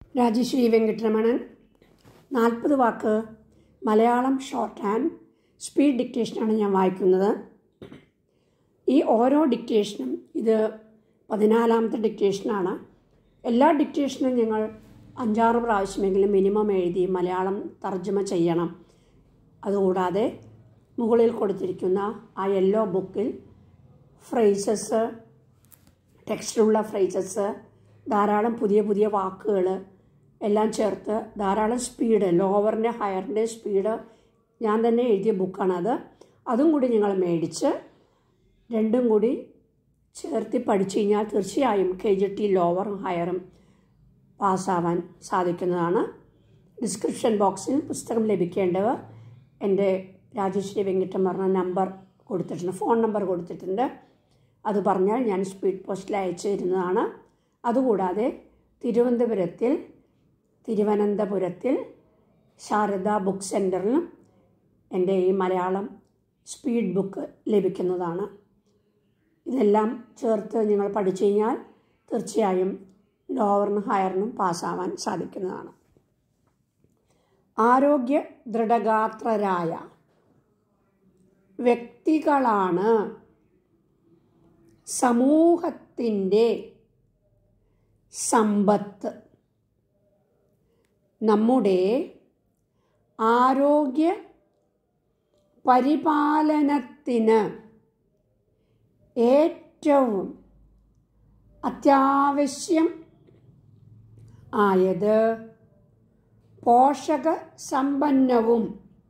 രാജശ്രീ വെങ്കിട്ടരമണൻ നാൽപ്പത് വാക്ക് Malayalam shorthand speed ഡിക്റ്റേഷനാണ് ഞാൻ വായിക്കുന്നത് ഈ ഓരോ ഡിക്റ്റേഷനും ഇത് പതിനാലാമത്തെ ഡിക്റ്റേഷനാണ് എല്ലാ ഡിക്റ്റേഷനും ഞങ്ങൾ അഞ്ചാറ് പ്രാവശ്യമെങ്കിലും മിനിമം എഴുതി മലയാളം തർജ്ജമ ചെയ്യണം അതുകൂടാതെ മുകളിൽ കൊടുത്തിരിക്കുന്ന ആ യെല്ലോ ബുക്കിൽ ഫ്രേസസ് ടെക്സ്റ്റിലുള്ള ഫ്രേസസ് ധാരാളം പുതിയ പുതിയ വാക്കുകൾ എല്ലാം ചേർത്ത് ധാരാളം സ്പീഡ് ലോവറിൻ്റെ ഹയറിൻ്റെ സ്പീഡ് ഞാൻ തന്നെ എഴുതിയ ബുക്കാണത് അതും കൂടി ഞങ്ങൾ മേടിച്ച് രണ്ടും കൂടി ചേർത്ത് പഠിച്ചു കഴിഞ്ഞാൽ തീർച്ചയായും കെ ജി ടി ലോവറും ഹയറും പാസ്സാവാൻ സാധിക്കുന്നതാണ് ഡിസ്ക്രിപ്ഷൻ ബോക്സിൽ പുസ്തകം ലഭിക്കേണ്ടവർ എൻ്റെ രാജശ്രീ വെങ്കിട്ടം പറഞ്ഞ നമ്പർ കൊടുത്തിട്ടുണ്ട് ഫോൺ നമ്പർ കൊടുത്തിട്ടുണ്ട് അത് പറഞ്ഞാൽ ഞാൻ സ്പീഡ് പോസ്റ്റിൽ അയച്ചു തരുന്നതാണ് അതുകൂടാതെ തിരുവനന്തപുരത്തിൽ തിരുവനന്തപുരത്തിൽ ശാരദ ബുക്ക് സെൻറ്ററിലും എൻ്റെ ഈ മലയാളം സ്പീഡ് ബുക്ക് ലഭിക്കുന്നതാണ് ഇതെല്ലാം ചേർത്ത് നിങ്ങൾ പഠിച്ചു കഴിഞ്ഞാൽ തീർച്ചയായും ലോവറിനും ഹയറിനും പാസ്സാവാൻ സാധിക്കുന്നതാണ് ആരോഗ്യ ദൃഢഗാത്രരായ വ്യക്തികളാണ് സമൂഹത്തിൻ്റെ സമ്പത്ത് നമ്മുടെ ആരോഗ്യ പരിപാലനത്തിന് ഏറ്റവും അത്യാവശ്യം ആയത് പോഷക സമ്പന്നവും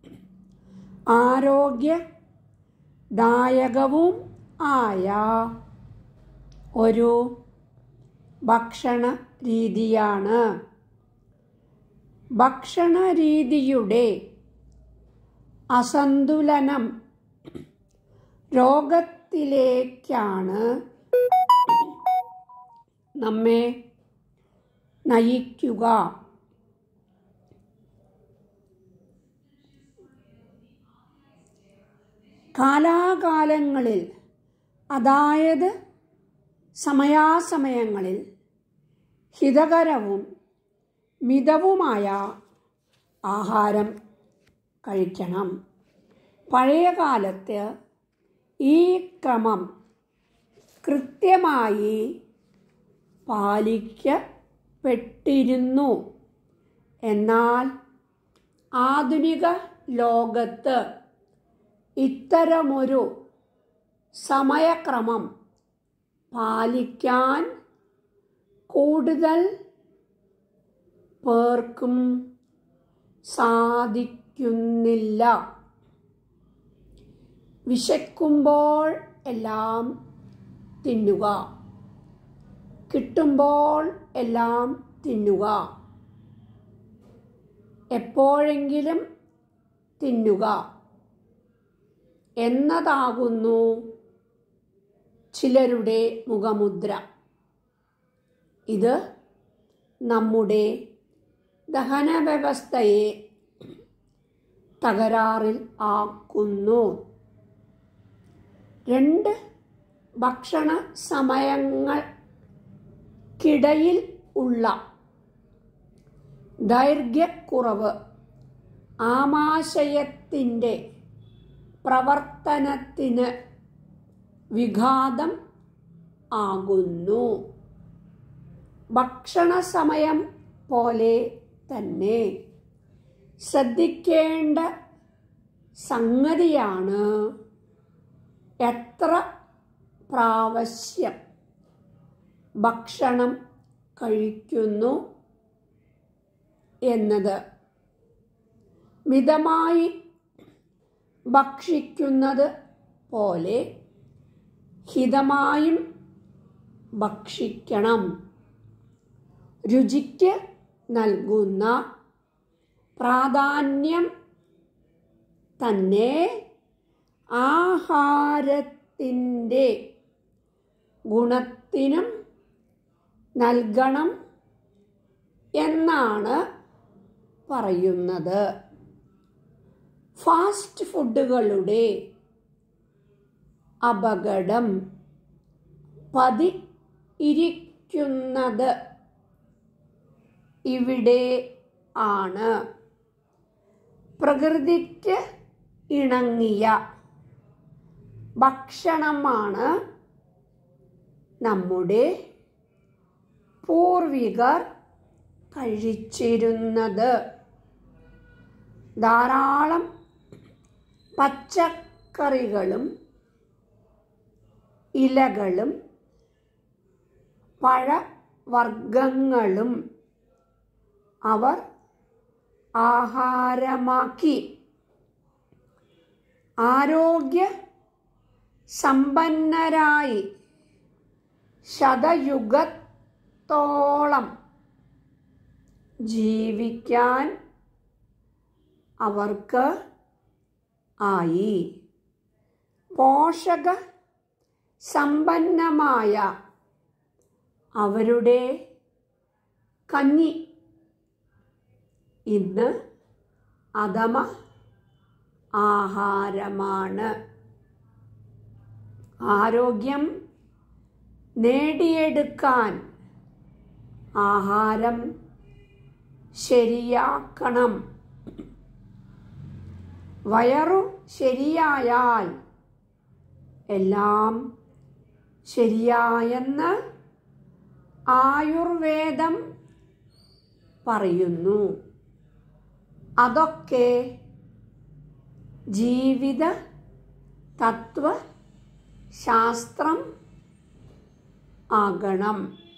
ആരോഗ്യദായകവും ആയ ഒരു ഭക്ഷണ രീതിയാണ് ഭക്ഷണ രീതിയുടെ അസന്തുലനം രോഗത്തിലേക്കാണ് നമ്മെ നയിക്കുക കാലാകാലങ്ങളിൽ അതായത് സമയാസമയങ്ങളിൽ ഹിതകരവും മിതവുമായ ആഹാരം കഴിക്കണം പഴയ കാലത്ത് ഈ ക്രമം കൃത്യമായി പാലിക്കപ്പെട്ടിരുന്നു എന്നാൽ ആധുനിക ലോകത്ത് ഇത്തരമൊരു സമയക്രമം പാലിക്കാൻ കൂടുതൽ പേർക്കും സാധിക്കുന്നില്ല വിശക്കുമ്പോൾ എല്ലാം തിന്നുക കിട്ടുമ്പോൾ എല്ലാം തിന്നുക എപ്പോഴെങ്കിലും തിന്നുക എന്നതാകുന്നു ചിലരുടെ മുഖമുദ്ര ഇത് നമ്മുടെ ദഹന വ്യവസ്ഥയെ തകരാറിൽ ആക്കുന്നു രണ്ട് ഭക്ഷണ സമയങ്ങൾക്കിടയിൽ ഉള്ള ദൈർഘ്യക്കുറവ് ആമാശയത്തിൻ്റെ പ്രവർത്തനത്തിന് വിഘാതം ആകുന്നു ഭക്ഷണ സമയം പോലെ തന്നെ ശ്രദ്ധിക്കേണ്ട സംഗതിയാണ് എത്ര പ്രാവശ്യം ഭക്ഷണം കഴിക്കുന്നു എന്നത് മിതമായി ഭക്ഷിക്കുന്നത് പോലെ ഹിതമായും ഭക്ഷിക്കണം രുചിക്ക് നൽകുന്ന പ്രാധാന്യം തന്നെ ആഹാരത്തിൻ്റെ ഗുണത്തിനും നൽകണം എന്നാണ് പറയുന്നത് ഫാസ്റ്റ് ഫുഡുകളുടെ അപകടം പതി ഇരിക്കുന്നത് ഇവിടെ ആണ് പ്രകൃതിക്ക് ഇണങ്ങിയ ഭക്ഷണമാണ് നമ്മുടെ പൂർവികർ കഴിച്ചിരുന്നത് ധാരാളം പച്ചക്കറികളും ഇലകളും പഴവർഗങ്ങളും അവർ ആഹാരമാക്കി ആരോഗ്യ സമ്പന്നരായി ശതയുഗത്തോളം ജീവിക്കാൻ അവർക്ക് ആയി പോഷക സമ്പന്നമായ അവരുടെ കഞ്ഞി ഇന്ന് അധമ ആഹാരമാണ് ആരോഗ്യം നേടിയെടുക്കാൻ ആഹാരം ശരിയാക്കണം വയറു ശരിയായാൽ എല്ലാം ശരിയായെന്ന് ആയുർവേദം പറയുന്നു അതൊക്കെ ജീവിത തത്വ ശാസ്ത്രം ആകണം